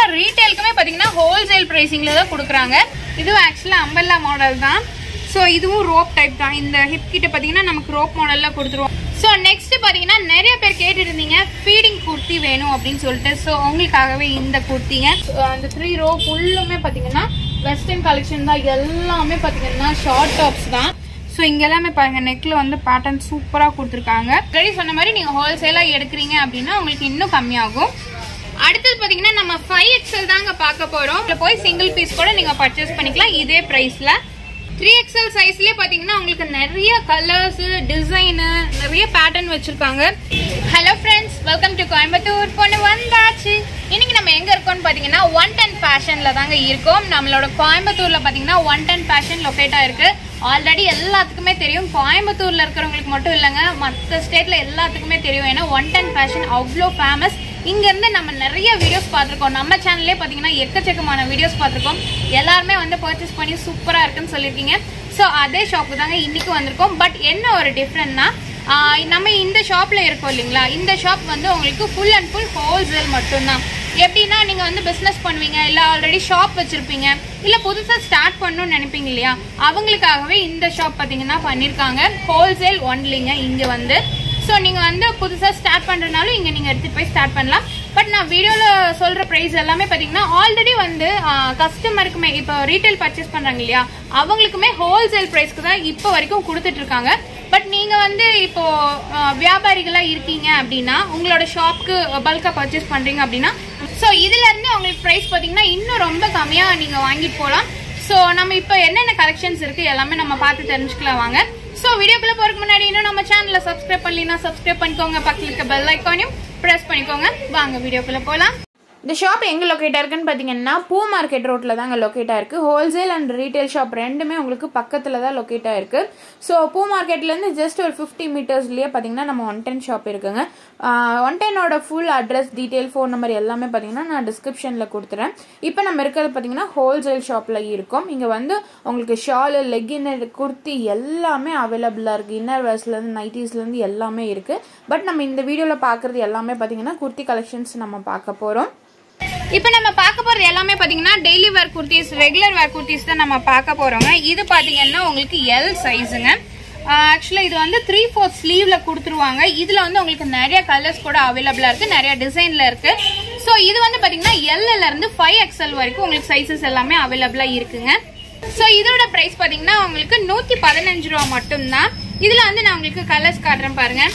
ரீட்டைலுக்குமே பார்த்தீங்கன்னா ஹோல்சேல் ப்ரைஸிங்கில் தான் கொடுக்குறாங்க இதுவும் ஆக்சுவலாக அம்பல்லா மாடல் தான் ஸோ இதுவும் ரோப் டைப் தான் இந்த ஹிப் கிட்ட பார்த்தீங்கன்னா நமக்கு ரோப் மாடலில் கொடுத்துருவோம் ஸோ நெக்ஸ்ட் பார்த்தீங்கன்னா நிறைய பேர் கேட்டுட்டு இருந்தீங்க ஃபீடிங் குர்த்தி வேணும் அப்படின்னு சொல்லிட்டு ஸோ உங்களுக்காகவே இந்த குர்த்திங்க So, அந்த த்ரீ ரோ ஃபுல்லுமே பார்த்தீங்கன்னா வெஸ்டர்ன் கலெக்ஷன் தான் எல்லாமே பார்த்தீங்கன்னா ஷார்ட் டாப்ஸ் தான் ஸோ இங்க எல்லாமே பாருங்க நெக்ல வந்து பேட்டர்ன் சூப்பரா கொடுத்துருக்காங்க ரெடி சொன்ன மாதிரி நீங்க ஹோல்சேலா எடுக்கிறீங்க அப்படின்னா உங்களுக்கு இன்னும் கம்மியாகும் அடுத்தது பாத்தீங்கன்னா நம்ம ஃபைவ் எக்ஸல் தாங்க பார்க்க போறோம் இதுல போய் சிங்கிள் பீஸ் கூட நீங்க பர்ச்சேஸ் பண்ணிக்கலாம் இதே பிரைஸ்ல த்ரீ எக்ஸல் சைஸ்லயே பாத்தீங்கன்னா உங்களுக்கு நிறைய கலர்ஸ் டிசைனு நிறைய பேட்டர்ன் வச்சிருக்காங்க hello friends welcome to Coimbatore பொண்ணு வந்தாச்சு இன்னைக்கு நம்ம எங்க இருக்கோம்னு பாத்தீங்கன்னா ஒன் டென் ஃபேஷன்ல தாங்க இருக்கோம் நம்மளோட கோயம்புத்தூர்ல பாத்தீங்கன்னா ஒன் டென் ஃபேஷன் லொக்கேட் ஆயிருக்கு ஆல்ரெடி எல்லாத்துக்குமே தெரியும் கோயம்புத்தூர்ல இருக்கிறவங்களுக்கு மட்டும் இல்லைங்க மற்ற ஸ்டேட்ல எல்லாத்துக்குமே தெரியும் ஏன்னா ஒன் டென் ஃபேஷன் அவ்வளோ ஃபேமஸ் இங்க இருந்து நம்ம நிறைய வீடியோஸ் பார்த்திருக்கோம் நம்ம சேனல்லே பாத்தீங்கன்னா எக்கச்சக்கமான வீடியோஸ் பார்த்திருக்கோம் எல்லாருமே வந்து பர்ச்சேஸ் பண்ணி சூப்பரா இருக்குன்னு சொல்லியிருக்கீங்க ஸோ அதே ஷாப்பு தாங்க இன்னைக்கு வந்திருக்கோம் பட் என்ன ஒரு டிஃப்ரெண்ட்னா நம்ம இந்த ஷாப்ல இருக்கோம் இல்லைங்களா இந்த ஷாப் வந்து உங்களுக்கு ஃபுல் அண்ட் ஃபுல் ஹோல்சேல் மட்டும்தான் எப்படின்னா நீங்க வந்து பிசினஸ் பண்ணுவீங்க இல்ல ஆல்ரெடி ஷாப் வச்சிருப்பீங்க இல்ல புதுசா ஸ்டார்ட் பண்ணணும்னு நினைப்பீங்க இல்லையா அவங்களுக்காகவே இந்த ஷாப் பாத்தீங்கன்னா பண்ணிருக்காங்க ஹோல்சேல் ஒன்லிங்க இங்க வந்து ஸோ நீங்க வந்து புதுசா ஸ்டார்ட் பண்றதுனாலும் இங்க நீங்க எடுத்துட்டு போய் ஸ்டார்ட் பண்ணலாம் பட் நான் வீடியோல சொல்ற பிரைஸ் எல்லாமே பாத்தீங்கன்னா ஆல்ரெடி வந்து கஸ்டமருக்குமே இப்போ ரீட்டைல் பர்ச்சேஸ் பண்றாங்க இல்லையா அவங்களுக்குமே ஹோல்சேல் பிரைஸ்க்கு தான் இப்போ வரைக்கும் கொடுத்துட்டு இருக்காங்க பட் நீங்க வந்து இப்போ ஆஹ், வியாபாரிகளா இருக்கீங்க அப்படின்னா உங்களோட ஷாப்க்கு பல்கா பர்ச்சேஸ் பண்றீங்க அப்படின்னா ஸோ இதுல இருந்து உங்களுக்கு பிரைஸ் பாத்தீங்கன்னா இன்னும் ரொம்ப கம்மியா நீங்க வாங்கிட்டு போகலாம் ஸோ நம்ம இப்போ என்னென்ன கலெக்ஷன்ஸ் இருக்கு எல்லாமே நம்ம பார்த்து தெரிஞ்சுக்கலாம் வாங்க ஸோ வீடியோக்குள்ள போறதுக்கு முன்னாடி இன்னும் நம்ம சேனலை சப்ஸ்கிரைப் பண்ணலனா சப்ஸ்கிரைப் பண்ணிக்கோங்க பக்கத்துல இருக்க பெல் ஐக்கானையும் ப்ரெஸ் பண்ணிக்கோங்க வாங்க வீடியோக்குள்ள போகலாம் இந்த ஷாப் எங்கே லொக்கேட் இருக்குன்னு பார்த்தீங்கன்னா பூ மார்க்கெட் ரோட்டில் தாங்க லொக்கேட் ஆயிருக்கு ஹோல்சேல் அண்ட் ரீட்டைல் ஷாப் ரெண்டுமே உங்களுக்கு பக்கத்தில் தான் லொக்கேட் ஆயிருக்கு ஸோ பூ மார்க்கெட்லேருந்து ஜஸ்ட் ஒரு ஃபிஃப்டி மீட்டர்ஸ்லேயே பார்த்தீங்கன்னா நம்ம ஒன் டென் ஷாப் இருக்குங்க ஒன் டென்னோட full address detail phone number எல்லாமே பார்த்தீங்கன்னா நான் டிஸ்கிரிப்ஷனில் கொடுத்துறேன் இப்போ நம்ம இருக்கிறது பார்த்தீங்கன்னா ஹோல்சேல் ஷாப்பில் இருக்கோம் இங்கே வந்து உங்களுக்கு ஷாலு லெக்கின் குர்த்தி எல்லாமே அவைலபிளாக இருக்குது இன்னர் வேர்ஸ்லேருந்து நைட்டிஸ்லேருந்து எல்லாமே இருக்குது பட் நம்ம இந்த வீடியோவில் பார்க்குறது எல்லாமே பார்த்தீங்கன்னா குர்த்தி கலெக்ஷன்ஸ் நம்ம பார்க்க போகிறோம் இப்போ நம்ம பார்க்க போறது எல்லாமே பாத்தீங்கன்னா daily wear kurtis regular wear kurtis தான் நம்ம பார்க்க போறோங்க இது பாத்தீங்கன்னா உங்களுக்கு எல் சைஸுங்க ஆக்சுவலாக இது வந்து த்ரீ ஃபோர்த் ஸ்லீவ்ல கொடுத்துருவாங்க இதுல வந்து உங்களுக்கு நிறைய கலர்ஸ் கூட அவைலபிளா இருக்கு நிறைய டிசைன்ல இருக்கு ஸோ இது வந்து பாத்தீங்கன்னா எல்ல இருந்து ஃபைவ் எக்ஸ்எல் வரைக்கும் உங்களுக்கு சைஸஸ் எல்லாமே அவைலபிளா இருக்குங்க ஸோ இதோட பிரைஸ் பாத்தீங்கன்னா உங்களுக்கு நூத்தி பதினஞ்சு ரூபா மட்டும்தான் இதுல வந்து நான் உங்களுக்கு கலர்ஸ் காட்டுறேன் பாருங்க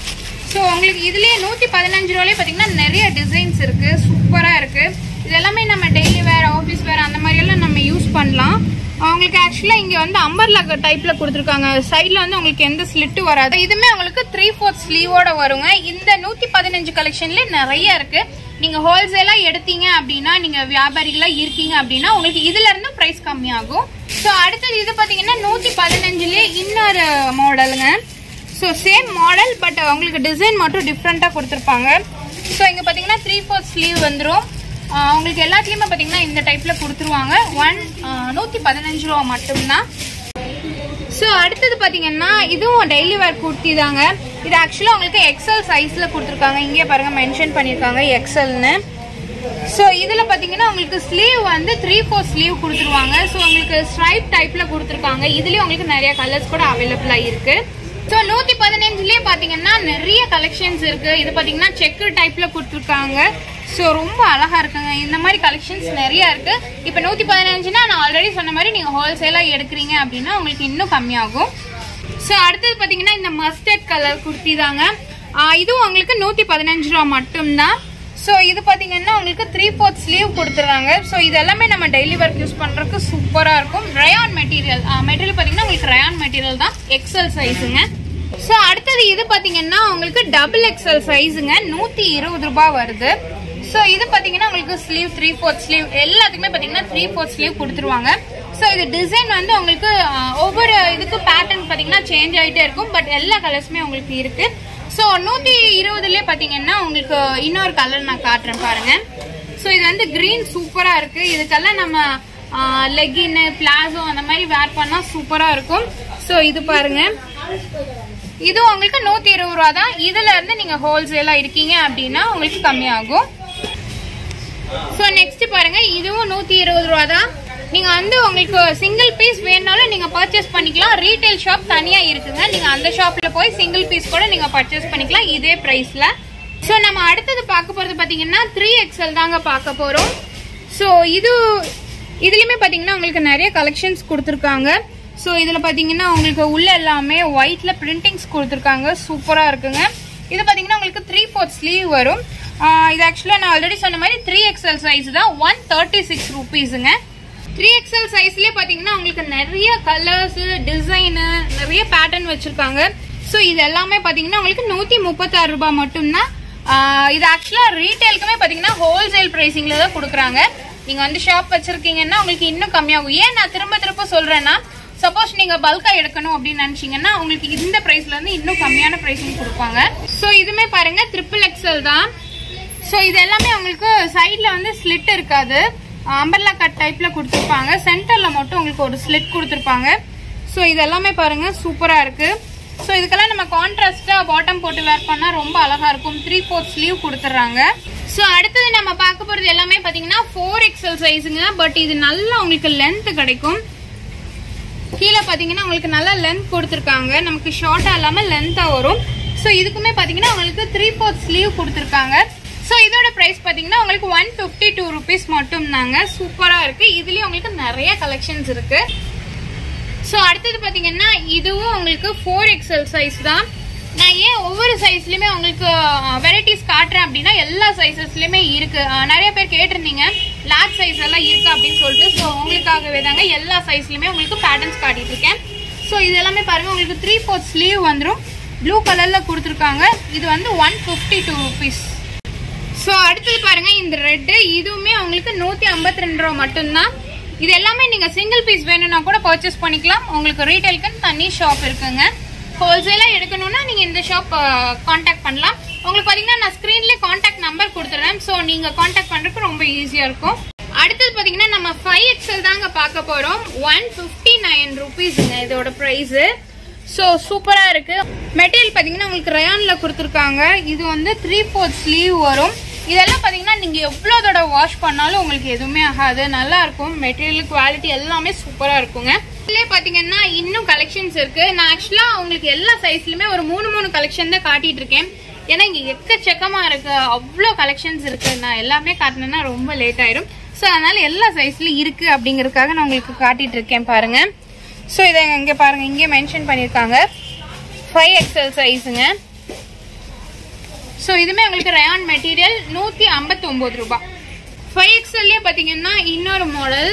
ஸோ உங்களுக்கு இதுலயே நூற்றி பதினஞ்சு ரூபாலே பார்த்தீங்கன்னா நிறைய டிசைன்ஸ் இருக்கு சூப்பராக இருக்கு இது எல்லாமே நம்ம டெய்லி வேர் ஆஃபீஸ் வேர் அந்த மாதிரி எல்லாம் நம்ம யூஸ் பண்ணலாம் உங்களுக்கு ஆக்சுவலாக இங்கே வந்து அம்பர்லா டைப்பில் கொடுத்துருக்காங்க சைடில் வந்து உங்களுக்கு எந்த ஸ்லிட்டு வராது இதுமே உங்களுக்கு த்ரீ ஃபோர்த் ஸ்லீவோட வருங்க இந்த நூற்றி பதினஞ்சு கலெக்ஷன்லேயே நிறைய இருக்கு நீங்கள் ஹோல்சேலாக எடுத்தீங்க அப்படின்னா நீங்கள் வியாபாரிகளாக இருக்கீங்க அப்படின்னா உங்களுக்கு இதுல இருந்து ப்ரைஸ் கம்மியாகும் ஸோ அடுத்தது இது பார்த்தீங்கன்னா நூற்றி பதினஞ்சுலேயே இன்னொரு மாடலுங்க ஸோ சேம் மாடல் பட் உங்களுக்கு டிசைன் மட்டும் டிஃப்ரெண்ட்டாக கொடுத்துருப்பாங்க ஸோ இங்கே பார்த்தீங்கன்னா த்ரீ ஃபோர்த் ஸ்லீவ் வந்துடும் உங்களுக்கு எல்லாத்துலேயுமே பார்த்தீங்கன்னா இந்த டைப்பில் கொடுத்துருவாங்க ஒன் நூற்றி பதினஞ்சு ரூபா மட்டும்தான் ஸோ அடுத்தது பார்த்தீங்கன்னா இதுவும் டெய்லி வேர் குர்த்தி தாங்க இது ஆக்சுவலாக உங்களுக்கு எக்ஸல் சைஸில் கொடுத்துருக்காங்க இங்கே பாருங்க மென்ஷன் பண்ணியிருக்காங்க எக்ஸல்னு ஸோ இதில் பார்த்தீங்கன்னா உங்களுக்கு ஸ்லீவ் வந்து த்ரீ ஃபோர் ஸ்லீவ் கொடுத்துருவாங்க ஸோ உங்களுக்கு ஸ்ட்ரைப் டைப்பில் கொடுத்துருக்காங்க இதுலேயும் உங்களுக்கு நிறைய கலர்ஸ் கூட அவைலபிளாக இருக்கு ஸோ நூற்றி பதினஞ்சுலேயே பார்த்தீங்கன்னா நிறைய கலெக்ஷன்ஸ் இருக்கு இது பார்த்தீங்கன்னா செக்கு டைப்பில் கொடுத்துருக்காங்க ஸோ ரொம்ப அழகா இருக்குங்க இந்த மாதிரி கலெக்ஷன்ஸ் நிறைய இருக்கு இப்போ நூற்றி பதினஞ்சுனா நான் ஆல்ரெடி சொன்ன மாதிரி நீங்கள் ஹோல்சேலாக எடுக்கிறீங்க அப்படின்னா உங்களுக்கு இன்னும் கம்மியாகும் ஸோ அடுத்தது பார்த்தீங்கன்னா இந்த மஸ்டர்ட் கலர் குர்த்தி தாங்க ஆஹ் இதுவும் உங்களுக்கு நூற்றி பதினஞ்சு ரூபா மட்டும்தான் ஸோ இது பார்த்தீங்கன்னா உங்களுக்கு த்ரீ ஃபோர்த் ஸ்லீவ் கொடுத்துறாங்க ஸோ இது எல்லாமே நம்ம டெய்லி ஒர்க் யூஸ் பண்ணுறதுக்கு சூப்பராக இருக்கும் ரயான் மெட்டீரியல் மெட்டீரியல் பார்த்தீங்கன்னா உங்களுக்கு ரயான் மெட்டீரியல் தான் எக்ஸல் சைஸுங்க ஸோ அடுத்தது இது பார்த்தீங்கன்னா உங்களுக்கு டபுள் எக்ஸல் சைஸுங்க நூற்றி இருபது ரூபாய் வருது ஸோ இது பார்த்தீங்கன்னா உங்களுக்கு ஸ்லீவ் த்ரீ ஃபோர்த் ஸ்லீவ் எல்லாத்துக்குமே பார்த்தீங்கன்னா த்ரீ ஃபோர்த் ஸ்லீவ் கொடுத்துருவாங்க ஸோ இது டிசைன் வந்து உங்களுக்கு ஆஹ், ஒவ்வொரு இதுக்கு பேட்டர்ன் பார்த்தீங்கன்னா சேஞ்ச் ஆகிட்டே இருக்கும் பட் எல்லா கலர்ஸுமே உங்களுக்கு இருக்கு ஸோ நூற்றி இருபதுலேயே பார்த்தீங்கன்னா உங்களுக்கு இன்னொரு கலர் நான் காட்டுறேன் பாருங்க ஸோ இது வந்து கிரீன் சூப்பராக இருக்கு இதுக்கெல்லாம் நம்ம லெகின்னு பிளாசோ அந்த மாதிரி வேர் பண்ணால் சூப்பராக இருக்கும் ஸோ இது பாருங்க இது உங்களுக்கு நூற்றி இருபது ரூபா தான் இதுல இருந்து நீங்க ஹோல்சேலா இருக்கீங்க அப்படின்னா உங்களுக்கு கம்மியாகும் ஸோ நெக்ஸ்ட் பாருங்க இதுவும் நூத்தி இருபது ரூபா தான் நீங்க வந்து உங்களுக்கு சிங்கிள் பீஸ் வேணும்னாலும் நீங்க பர்ச்சேஸ் பண்ணிக்கலாம் ரீட்டைல் ஷாப் தனியா இருக்குங்க நீங்க அந்த ஷாப்ல போய் சிங்கிள் பீஸ் கூட நீங்க பர்ச்சேஸ் பண்ணிக்கலாம் இதே பிரைஸ்ல ஸோ நம்ம அடுத்தது பார்க்க போறது பாத்தீங்கன்னா த்ரீ எக்ஸல் தாங்க பார்க்க போறோம் ஸோ இது இதுலயுமே பாத்தீங்கன்னா உங்களுக்கு நிறைய கலெக்ஷன்ஸ் கொடுத்துருக்காங்க ஸோ இதுல பாத்தீங்கன்னா உங்களுக்கு உள்ள எல்லாமே ஒயிட்ல பிரிண்டிங்ஸ் கொடுத்துருக்காங்க சூப்பரா இருக்குங்க இது பாத்தீங்கன்னா உங்களுக்கு த்ரீ ஃபோர்த் ஸ்லீவ் வரும் ஆஹ் இது ஆக்சுவலாக நான் ஆல்ரெடி சொன்ன மாதிரி த்ரீ எக்ஸல் சைஸ் தான் ஒன் தேர்ட்டி சிக்ஸ் ருபீஸுங்க த்ரீ எக்ஸல் சைஸ்லேயே பார்த்தீங்கன்னா உங்களுக்கு நிறைய கலர்ஸ் டிசைனு நிறைய பேட்டர்ன் வச்சிருக்காங்க ஸோ இது எல்லாமே பார்த்தீங்கன்னா உங்களுக்கு நூற்றி முப்பத்தாறு ரூபாய் மட்டும்தான் ஆஹ் இது ஆக்சுவலாக ரீட்டைலுக்குமே பார்த்தீங்கன்னா ஹோல்சேல் ப்ரைஸிங்கில் தான் கொடுக்குறாங்க நீங்கள் வந்து ஷாப் வச்சிருக்கீங்கன்னா உங்களுக்கு இன்னும் கம்மியாகும் ஏன் நான் திரும்ப திரும்ப சொல்கிறேன்னா சப்போஸ் நீங்க பல்கா எடுக்கணும் அப்படின்னு நினைச்சீங்கன்னா உங்களுக்கு இந்த பிரைஸ்ல இருந்து இன்னும் கம்மியான பிரைஸிங் கொடுப்பாங்க ஸோ இதுமே பாருங்க ட்ரிபிள் எக்ஸல் தான் ஸோ இது எல்லாமே உங்களுக்கு சைட்ல வந்து ஸ்லிட் இருக்காது அம்பர்லா கட் டைப்ல கொடுத்துருப்பாங்க சென்டர்ல மட்டும் உங்களுக்கு ஒரு ஸ்லிட் கொடுத்துருப்பாங்க ஸோ இது எல்லாமே பாருங்க சூப்பரா இருக்கு ஸோ இதுக்கெல்லாம் நம்ம கான்ட்ராஸ்டா பாட்டம் போட்டு வேர் பண்ணா ரொம்ப அழகா இருக்கும் த்ரீ ஃபோர்த் ஸ்லீவ் கொடுத்துட்றாங்க ஸோ அடுத்தது நம்ம பார்க்க போறது எல்லாமே பாத்தீங்கன்னா ஃபோர் எக்ஸல் சைஸுங்க பட் இது நல்லா உங்களுக்கு லென்த் கிடைக்கும் கீழே பார்த்தீங்கன்னா உங்களுக்கு நல்லா லென்த் கொடுத்துருக்காங்க நமக்கு ஷார்ட்டாக இல்லாமல் லென்த்தாக வரும் ஸோ இதுக்குமே பார்த்தீங்கன்னா உங்களுக்கு த்ரீ ஃபோர்த் ஸ்லீவ் கொடுத்துருக்காங்க ஸோ இதோட ப்ரைஸ் பார்த்தீங்கன்னா உங்களுக்கு ஒன் ஃபிஃப்டி டூ ருபீஸ் மட்டும் தாங்க சூப்பராக இருக்குது இதுலேயும் உங்களுக்கு நிறைய கலெக்ஷன்ஸ் இருக்குது ஸோ அடுத்தது பார்த்தீங்கன்னா இதுவும் உங்களுக்கு ஃபோர் எக்ஸல் சைஸ் தான் நான் ஏன் ஒவ்வொரு சைஸ்லையுமே உங்களுக்கு வெரைட்டிஸ் காட்டுறேன் அப்படின்னா எல்லா சைஸஸ்லையுமே இருக்கு அஹ் நிறைய பேர் கேட்டிருந்தீங்க லார்ஜ் சைஸ் எல்லாம் இருக்கு அப்படின்னு சொல்லிட்டு ஸோ உங்களுக்காகவே தாங்க எல்லா சைஸ்லையுமே உங்களுக்கு பேட்டர்ன்ஸ் காட்டிட்டு இருக்கேன் ஸோ இது எல்லாமே பாருங்க உங்களுக்கு த்ரீ ஃபோர்த் ஸ்லீவ் வந்துடும் ப்ளூ கலர்ல கொடுத்துருக்காங்க இது வந்து one fifty two rupees so அடுத்தது பாருங்க இந்த ரெட்டு இதுவுமே உங்களுக்கு நூற்றி ஐம்பத்தி ரெண்டு ரூபா மட்டும்தான் இது எல்லாமே நீங்கள் சிங்கிள் பீஸ் வேணும்னா கூட பர்ச்சேஸ் பண்ணிக்கலாம் உங்களுக்கு ரீட்டைலுக்குன்னு தனி ஷாப் இருக்குங்க ஹோல்சேலாக எடுக்கணும்னா நீங்கள் இந்த ஷாப் காண்டாக்ட் பண்ணலாம் உங்களுக்கு பார்த்தீங்கன்னா நான் ஸ்க்ரீன்லேயே காண்டாக்ட் நம்பர் கொடுத்துட்றேன் ஸோ நீங்கள் காண்டாக்ட் பண்ணுறதுக்கு ரொம்ப ஈஸியாக இருக்கும் அடுத்தது பார்த்தீங்கன்னா நம்ம ஃபைவ் எக்ஸல் தாங்க பார்க்க போகிறோம் ஒன் ஃபிஃப்டி நைன் ருபீஸுங்க இதோட ப்ரைஸு ஸோ சூப்பராக இருக்கு மெட்டீரியல் பார்த்தீங்கன்னா உங்களுக்கு ரயானில் கொடுத்துருக்காங்க இது வந்து த்ரீ ஃபோர்த் ஸ்லீவ் வரும் இதெல்லாம் பார்த்தீங்கன்னா நீங்கள் எவ்வளோ தடவை வாஷ் பண்ணாலும் உங்களுக்கு எதுவுமே ஆகாது நல்லா இருக்கும் மெட்டீரியல் குவாலிட்டி எல்லாமே சூப்பராக இருக்குங்க இதுலேயே பார்த்தீங்கன்னா இன்னும் கலெக்ஷன்ஸ் இருக்கு நான் ஆக்சுவலாக உங்களுக்கு எல்லா சைஸ்லையுமே ஒரு மூணு மூணு கலெக்ஷன் தான் காட்டிட்டு இருக்கேன் ஏன்னா இங்கே எக்கச்சக்கமாக இருக்கு அவ்வளோ கலெக்ஷன்ஸ் இருக்கு நான் எல்லாமே காட்டினேன்னா ரொம்ப லேட் ஆயிரும் ஸோ அதனால எல்லா சைஸ்லையும் இருக்கு அப்படிங்கறதுக்காக நான் உங்களுக்கு காட்டிட்டு இருக்கேன் பாருங்க ஸோ இதை இங்கே பாருங்க இங்கே மென்ஷன் பண்ணியிருக்காங்க ஃபைவ் எக்ஸல் சைஸுங்க ஸோ இதுமே உங்களுக்கு ரயான் மெட்டீரியல் நூற்றி ஐம்பத்தி ஒம்பது ரூபாய் ஃபைவ் எக்ஸல்லே பார்த்தீங்கன்னா இன்னொரு மாடல்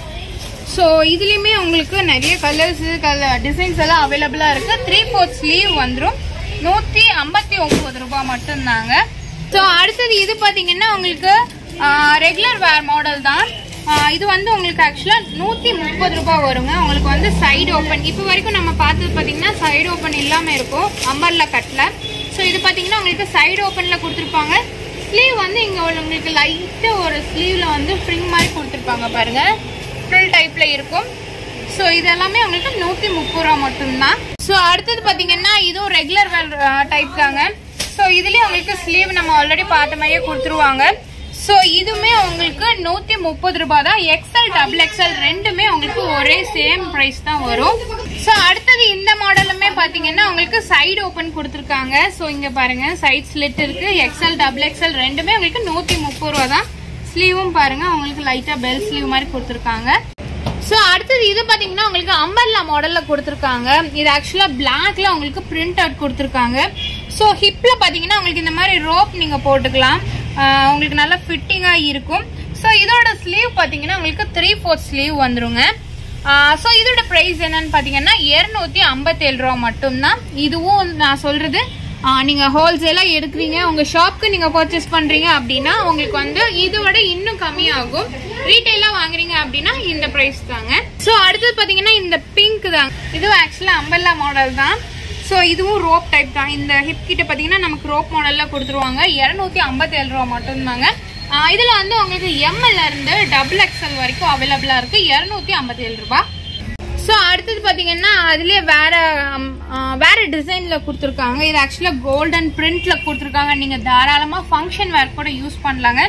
ஸோ இதுலேயுமே உங்களுக்கு நிறைய கலர்ஸ் கலர் டிசைன்ஸ் எல்லாம் அவைலபிளாக இருக்குது த்ரீ ஃபோர்த் ஸ்லீவ் வந்துடும் நூற்றி ஐம்பத்தி ஒம்பது ரூபாய் மட்டும்தாங்க ஸோ அடுத்தது இது பார்த்தீங்கன்னா உங்களுக்கு ரெகுலர் வேர் மாடல் தான் ஆஹ் இது வந்து உங்களுக்கு ஆக்சுவலாக நூற்றி முப்பது ரூபாய் வருங்க உங்களுக்கு வந்து சைடு ஓப்பன் இப்போ வரைக்கும் நம்ம பார்த்தது பார்த்தீங்கன்னா சைடு ஓப்பன் இல்லாமல் இருக்கும் அம்பர்ல கட்டில் ஸோ இது பார்த்தீங்கன்னா உங்களுக்கு சைடு ஓப்பனில் கொடுத்துருப்பாங்க ஸ்லீவ் வந்து இங்கே உங்களுக்கு லைட்டாக ஒரு ஸ்லீவில் வந்து ஃப்ரிங் மாதிரி கொடுத்துருப்பாங்க பாருங்க ஃபுல் டைப்பில் இருக்கும் ஸோ இது எல்லாமே உங்களுக்கு நூற்றி முப்பது ரூபா மட்டும்தான் ஸோ அடுத்தது பார்த்தீங்கன்னா இதுவும் ரெகுலர் வேர் டைப் தாங்க ஸோ இதுலேயும் உங்களுக்கு ஸ்லீவ் நம்ம ஆல்ரெடி பார்த்த மாதிரியே கொடுத்துருவாங்க ஸோ இதுவுமே உங்களுக்கு நூற்றி முப்பது ரூபாய் தான் எக்ஸல் டபுள் எக்ஸல் ரெண்டுமே உங்களுக்கு ஒரே சேம் ப்ரைஸ் தான் வரும் ஸோ அடுத்தது இந்த மாடலுமே பார்த்தீங்கன்னா உங்களுக்கு சைடு ஓப்பன் கொடுத்துருக்காங்க ஸோ இங்கே பாருங்க சைட் ஸ்லிட் இருக்கு எக்ஸல் டபுள் எக்ஸல் ரெண்டுமே உங்களுக்கு நூற்றி முப்பது ரூபா தான் ஸ்லீவும் பாருங்க உங்களுக்கு லைட்டாக பெல் ஸ்லீவ் மாதிரி கொடுத்துருக்காங்க ஸோ அடுத்தது இது பார்த்தீங்கன்னா உங்களுக்கு அம்பர்லா மாடலில் கொடுத்துருக்காங்க இது ஆக்சுவலாக பிளாக்ல உங்களுக்கு பிரிண்ட் அவுட் கொடுத்துருக்காங்க ஸோ ஹிப்பில் பார்த்தீங்கன்னா உங்களுக்கு இந்த மாதிரி ரோப் நீங்கள் போட்டுக்கலாம் ஆஹ் உங்களுக்கு நல்லா ஃபிட்டிங்காக இருக்கும் ஸோ இதோட ஸ்லீவ் பார்த்தீங்கன்னா உங்களுக்கு த்ரீ ஃபோர்த் ஸ்லீவ் வந்துருங்க ஸோ இதோட ப்ரைஸ் என்னன்னு பார்த்தீங்கன்னா இரநூத்தி ஐம்பத்தேழு ரூபா மட்டும்தான் இதுவும் நான் சொல்கிறது நீங்கள் ஹோல்சேலாக எடுக்கிறீங்க உங்கள் ஷாப்க்கு நீங்கள் பர்ச்சேஸ் பண்ணுறீங்க அப்படின்னா உங்களுக்கு வந்து இதோட இன்னும் கம்மியாகும் ரீட்டெயிலாக வாங்குறீங்க அப்படின்னா இந்த ப்ரைஸ் தாங்க ஸோ அடுத்தது பார்த்தீங்கன்னா இந்த பிங்க் தாங்க இதுவும் ஆக்சுவலாக அம்பல்லா மாடல் தான் ஸோ இதுவும் ரோப் டைப் தான் இந்த ஹிப் கிட்ட பார்த்தீங்கன்னா நமக்கு ரோப் மாடலில் கொடுத்துருவாங்க இரநூத்தி ஐம்பத்தேழு ரூபா மட்டும்தாங்க ஆஹ் இதுல வந்து உங்களுக்கு எம்எல்ல இருந்து டபுள் எக்ஸ்எல் வரைக்கும் அவைலபிளா இருக்கு இரநூத்தி ஐம்பத்தேழு ரூபாய் ஸோ அடுத்தது பார்த்தீங்கன்னா அதுலேயே வேற ம், ஆ, வேற டிசைனில் கொடுத்துருக்காங்க இது ஆக்சுவலாக கோல்டன் பிரிண்ட்ல கொடுத்துருக்காங்க நீங்கள் தாராளமாக ஃபங்க்ஷன் வேர் கூட யூஸ் பண்ணலாங்க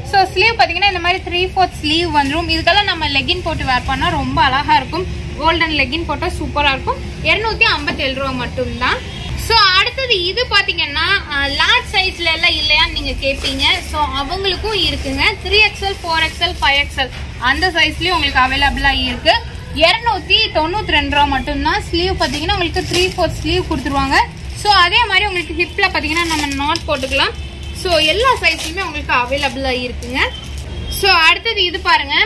ஸோ ஸ்லீவ் பார்த்தீங்கன்னா இந்த மாதிரி த்ரீ ஃபோர்த் ஸ்லீவ் வந்துடும் இதுக்கெல்லாம் நம்ம லெகின் போட்டு வேர் பண்ணால் ரொம்ப அழகாக இருக்கும் கோல்டன் லெகின் போட்டால் சூப்பராக இருக்கும் இரநூத்தி ஐம்பத்தேழு ரூபா மட்டும்தான் ஸோ அடுத்தது இது பார்த்தீங்கன்னா லார்ஜ் சைஸ்ல எல்லாம் இல்லையான்னு நீங்கள் கேட்பீங்க ஸோ அவங்களுக்கும் இருக்குங்க three XL four XL five XL அந்த சைஸ்லேயும் உங்களுக்கு அவைலபிளாக இருக்கு இரநூத்தி தொண்ணூத்தி ரெண்டு ரூபா மட்டும்தான் ஸ்லீவ் பார்த்தீங்கன்னா உங்களுக்கு த்ரீ ஃபோர் ஸ்லீவ் கொடுத்துருவாங்க ஸோ அதே மாதிரி உங்களுக்கு ஹிப்பில் பார்த்தீங்கன்னா நம்ம நாட் போட்டுக்கலாம் ஸோ எல்லா சைஸ்லையுமே உங்களுக்கு அவைலபிளாக இருக்குங்க ஸோ அடுத்தது இது பாருங்க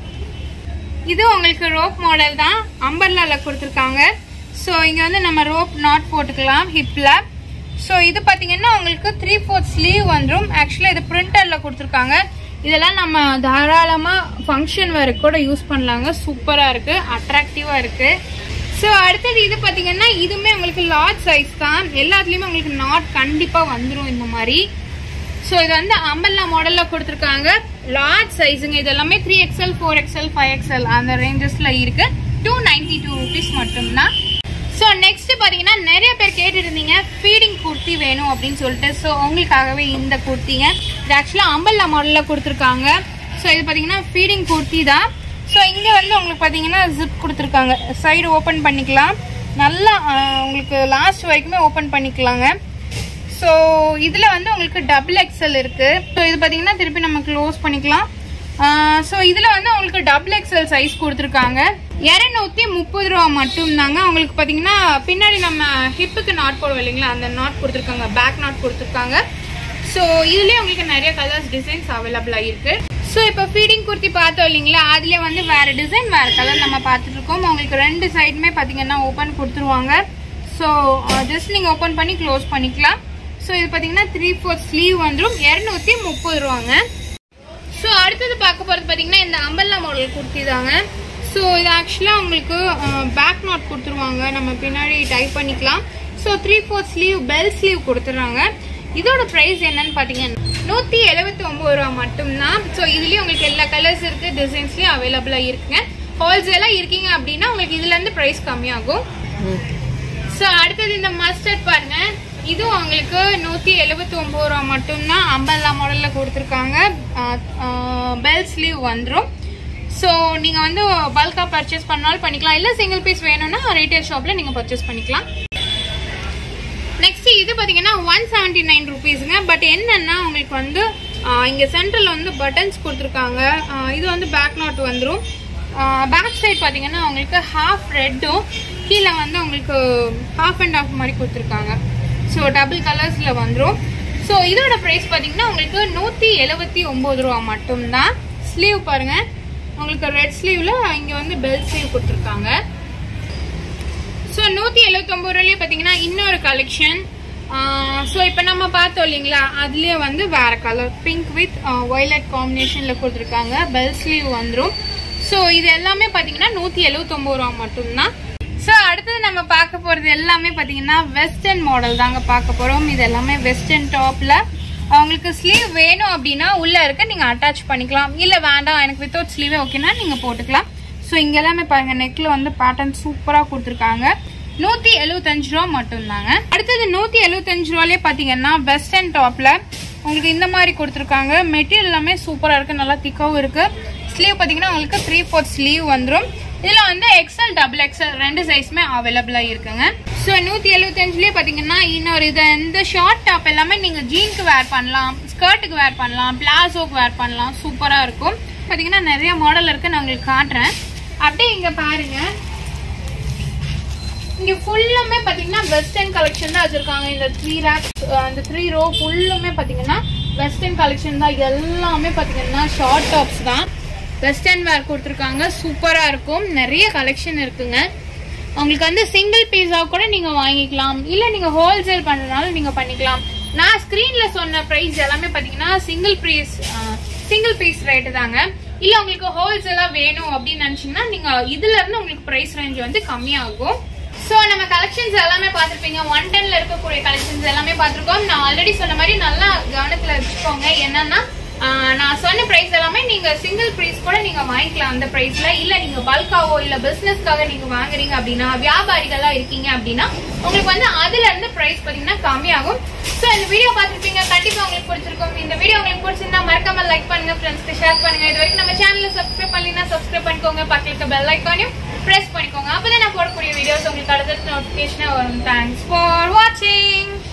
இது உங்களுக்கு ரோப் மாடல் தான் அம்பர்லால கொடுத்துருக்காங்க ஸோ இங்கே வந்து நம்ம ரோப் நாட் போட்டுக்கலாம் ஹிப்பில் ஸோ இது பார்த்தீங்கன்னா உங்களுக்கு த்ரீ ஃபோர்த் ஸ்லீவ் வந்துடும் ஆக்சுவலாக இது பிரிண்டரில் கொடுத்துருக்காங்க இதெல்லாம் நம்ம தாராளமாக ஃபங்க்ஷன் வேறு கூட யூஸ் பண்ணலாங்க சூப்பராக இருக்குது அட்ராக்டிவாக இருக்குது ஸோ அடுத்தது இது பார்த்தீங்கன்னா இதுவுமே உங்களுக்கு லார்ஜ் சைஸ் தான் எல்லாத்துலேயுமே உங்களுக்கு நாட் கண்டிப்பாக வந்துடும் இந்த மாதிரி ஸோ இது வந்து அம்பல்லா மாடலில் கொடுத்துருக்காங்க லார்ஜ் சைஸுங்க இது எல்லாமே three XL four XL five XL அந்த ரேஞ்சஸில் இருக்கு டூ நைன்டி டூ ருபீஸ் மட்டும்தான் ஸோ நெக்ஸ்ட் பார்த்தீங்கன்னா நிறைய பேர் கேட்டுட்டு இருந்தீங்க ஃபீடிங் குர்த்தி வேணும் அப்படின்னு சொல்லிட்டு ஸோ உங்களுக்காகவே இந்த குர்த்திங்க இது ஆக்சுவலாக அம்பல்லா மாடலில் கொடுத்துருக்காங்க ஸோ இது பார்த்தீங்கன்னா ஃபீடிங் குர்த்தி தான் ஸோ இங்கே வந்து உங்களுக்கு பார்த்தீங்கன்னா ஜிப் கொடுத்துருக்காங்க சைடு ஓப்பன் பண்ணிக்கலாம் நல்லா ஆஹ், உங்களுக்கு லாஸ்ட் வரைக்குமே ஓப்பன் பண்ணிக்கலாங்க ஸோ இதில் வந்து உங்களுக்கு டபுள் எக்ஸல் இருக்கு ஸோ இது பார்த்தீங்கன்னா திருப்பி நம்ம க்ளோஸ் பண்ணிக்கலாம் ஸோ இதில் வந்து உங்களுக்கு டபுள் எக்ஸல் சைஸ் கொடுத்துருக்காங்க இரநூத்தி முப்பது ரூபா மட்டும்தாங்க உங்களுக்கு பார்த்தீங்கன்னா பின்னாடி நம்ம ஹிப்புக்கு நாட் போடுவோம் இல்லைங்களா அந்த நாட் கொடுத்துருக்காங்க பேக் நாட் கொடுத்துருக்காங்க ஸோ இதுலேயே உங்களுக்கு நிறைய கலர்ஸ் டிசைன்ஸ் அவைலபிளாக இருக்கு ஸோ இப்போ ஃபீடிங் குர்த்தி பார்த்தோம் இல்லைங்களா அதுலேயே வந்து வேறு டிசைன் வேறு கலர் நம்ம பார்த்துட்டு இருக்கோம் உங்களுக்கு ரெண்டு சைடுமே பார்த்தீங்கன்னா ஓப்பன் கொடுத்துருவாங்க ஸோ ஜஸ்ட் நீங்கள் ஓப்பன் பண்ணி க்ளோஸ் பண்ணிக்கலாம் ஸோ இது பார்த்தீங்கன்னா த்ரீ ஃபோர் ஸ்லீவ் வந்துடும் இரநூத்தி முப்பது ரூபாங்க ஸோ அடுத்தது பார்க்க போகிறது பார்த்தீங்கன்னா இந்த அம்பல்லா மாடல் குர்த்தி தாங்க ஸோ இது ஆக்சுவலாக உங்களுக்கு பேக் நாட் கொடுத்துருவாங்க நம்ம பின்னாடி டைப் பண்ணிக்கலாம் so three four sleeve bell sleeve கொடுத்துட்றாங்க இதோட ப்ரைஸ் என்னன்னு பார்த்தீங்கன்னா நூற்றி எழுபத்தி ஒம்பது ரூபா மட்டும்தான் ஸோ இதுலேயும் உங்களுக்கு எல்லா கலர்ஸ் இருக்குது டிசைன்ஸ்லேயும் அவைலபிளாக இருக்குங்க ஹோல்சேலாக இருக்கீங்க அப்படின்னா உங்களுக்கு இதுலேருந்து ப்ரைஸ் கம்மியாகும் ஸோ அடுத்தது இந்த மஸ்டர்ட் பாருங்க இதுவும் உங்களுக்கு நூற்றி எழுபத்தி ஒம்பது ரூபா மட்டும்தான் அம்பல்லா மாடலில் கொடுத்துருக்காங்க பெல் ஸ்லீவ் வந்துடும் ஸோ நீங்கள் வந்து பல்காக பர்ச்சேஸ் பண்ணாலும் பண்ணிக்கலாம் இல்லை சிங்கிள் பீஸ் வேணும்னா ரீட்டைல் ஷாப்பில் நீங்கள் பர்ச்சேஸ் பண்ணிக்கலாம் நெக்ஸ்ட் இது பார்த்தீங்கன்னா ஒன் செவன்டி நைன் ருபீஸுங்க பட் என்னன்னா உங்களுக்கு வந்து ஆஹ், இங்க சென்டரில் வந்து பட்டன்ஸ் கொடுத்துருக்காங்க ஆஹ், இது வந்து பேக் நாட் வந்துடும் பேக் சைடு பார்த்தீங்கன்னா உங்களுக்கு ஹாஃப் ரெட்டும் கீழே வந்து உங்களுக்கு ஹாஃப் அண்ட் ஹாஃப் மாதிரி கொடுத்துருக்காங்க ஸோ டபுள் கலர்ஸில் வந்துடும் ஸோ இதோட ப்ரைஸ் பார்த்தீங்கன்னா உங்களுக்கு நூற்றி எழுபத்தி ஒம்பது ரூபா மட்டும்தான் ஸ்லீவ் பாருங்க உங்களுக்கு ரெட் ஸ்லீவ்ல இங்கே வந்து பெல் ஸ்லீவ் கொடுத்துருக்காங்க ஸோ நூற்றி எழுபத்தொம்பது ரூபாயிலே பார்த்தீங்கன்னா இன்னொரு கலெக்ஷன் ஸோ இப்போ நம்ம பார்த்தோம் இல்லைங்களா அதுலேயே வந்து வேற கலர் பிங்க் வித் ஒய்லட் காம்பினேஷனில் கொடுத்துருக்காங்க பெல் ஸ்லீவ் வந்துடும் ஸோ இது எல்லாமே பார்த்தீங்கன்னா நூற்றி எழுபத்தொம்பது ரூபா மட்டும்தான் ஸோ அடுத்தது நம்ம பார்க்க போகிறது எல்லாமே பார்த்தீங்கன்னா வெஸ்டர்ன் மாடல் தாங்க பார்க்க போகிறோம் இது எல்லாமே வெஸ்டர்ன் டாப்பில் உங்களுக்கு ஸ்லீவ் வேணும் அப்படின்னா உள்ளே இருக்க நீங்கள் அட்டாச் பண்ணிக்கலாம் இல்லை வேண்டாம் எனக்கு வித்தவுட் ஸ்லீவே ஓகேனா நீங்கள் போட்டுக்கலாம் ஸோ இங்க எல்லாமே பாருங்க நெக்ல வந்து பேட்டர்ன் சூப்பரா கொடுத்துருக்காங்க நூத்தி எழுபத்தஞ்சு ரூபா மட்டும்தாங்க அடுத்தது நூத்தி எழுபத்தஞ்சு ரூபாலே பாத்தீங்கன்னா வெஸ்டர்ன் டாப்ல உங்களுக்கு இந்த மாதிரி கொடுத்துருக்காங்க மெட்டீரியல் எல்லாமே சூப்பரா இருக்கு நல்லா திக்காவும் இருக்கு ஸ்லீவ் பாத்தீங்கன்னா உங்களுக்கு த்ரீ ஃபோர்த் ஸ்லீவ் வந்துடும் இதுல வந்து எக்ஸல் டபுள் எக்ஸல் ரெண்டு சைஸ்மே அவைலபிளா இருக்குங்க ஸோ நூத்தி எழுபத்தஞ்சுலயே பாத்தீங்கன்னா இன்னொரு இது இந்த ஷார்ட் டாப் எல்லாமே நீங்க ஜீனுக்கு வேர் பண்ணலாம் ஸ்கர்ட்டுக்கு வேர் பண்ணலாம் பிளாசோக்கு வேர் பண்ணலாம் சூப்பரா இருக்கும் பாத்தீங்கன்னா நிறைய மாடல் இருக்கு நான் உங்களுக்கு காட்டுறேன் அப்படியே இங்க பாருங்க இங்க ஃபுல்லுமே பாத்தீங்கன்னா வெஸ்டர்ன் கலெக்ஷன் தான் வச்சிருக்காங்க இந்த த்ரீ ரேக் அந்த த்ரீ ரோ ஃபுல்லுமே பாத்தீங்கன்னா வெஸ்டர்ன் கலெக்ஷன் தான் எல்லாமே பாத்தீங்கன்னா ஷார்ட் டாப்ஸ் தான் வெஸ்டர்ன் வேர் கொடுத்துருக்காங்க சூப்பரா இருக்கும் நிறைய கலெக்ஷன் இருக்குங்க உங்களுக்கு வந்து சிங்கிள் பீஸா கூட நீங்க வாங்கிக்கலாம் இல்ல நீங்க ஹோல்சேல் பண்றதுனால நீங்க பண்ணிக்கலாம் நான் ஸ்கிரீன்ல சொன்ன பிரைஸ் எல்லாமே பாத்தீங்கன்னா single piece single piece rate தாங்க இல்ல உங்களுக்கு ஹோல்சேலா வேணும் அப்படின்னு நினைச்சீங்கன்னா நீங்க இதுல இருந்து உங்களுக்கு பிரைஸ் ரேஞ்ச் வந்து கம்மியாகும் சோ நம்ம கலெக்ஷன்ஸ் எல்லாமே பார்த்திருப்பீங்க ஒன் டென்ல இருக்கக்கூடிய கலெக்ஷன்ஸ் எல்லாமே பார்த்திருக்கோம் நான் ஆல்ரெடி சொன்ன மாதிரி நல்லா கவனத்துல வச்சுக்கோங்க என்னன்னா ஆஹ், நான் சொன்ன பிரைஸ் எல்லாமே நீங்க சிங்கிள் பிரைஸ் கூட நீங்க வாங்கிக்கலாம் அந்த பிரைஸ்ல இல்ல நீங்க பல்காவோ இல்ல பிசினஸ்க்காக நீங்க வாங்குறீங்க அப்படின்னா வியாபாரிகளா இருக்கீங்க அப்படின்னா உங்களுக்கு வந்து அதுல இருந்து பிரைஸ் பாத்தீங்கன்னா கம்மியாகும் சோ இந்த வீடியோ பார்த்திருப்பீங்க கண்டிப்பா உங்களுக்கு பிடிச்சிருக்கும் இந்த வீடியோ உங்களுக்கு பிடிச்சிருந்தா மறக்காம லைக் பண்ணுங்க ஃப்ரெண்ட்ஸ்க்கு ஷேர் பண்ணுங்க இது வரைக்கும் நம்ம சேனலை சப்ஸ்கிரைப் பண்ணலைன்னா சப்ஸ்கிரைப் பண்ணிக்கோங்க பக்கத்துல இருக்க பெல் ஐக்கானையும் பிரஸ் பண்ணிக்கோங்க அப்பதான் நான் போடக்கூடிய வீடியோஸ் உங்களுக்கு அடுத்தடுத்து நோட்டிஃபிகேஷனாக வரும் தேங்க்ஸ் ஃபார் வாட்சிங்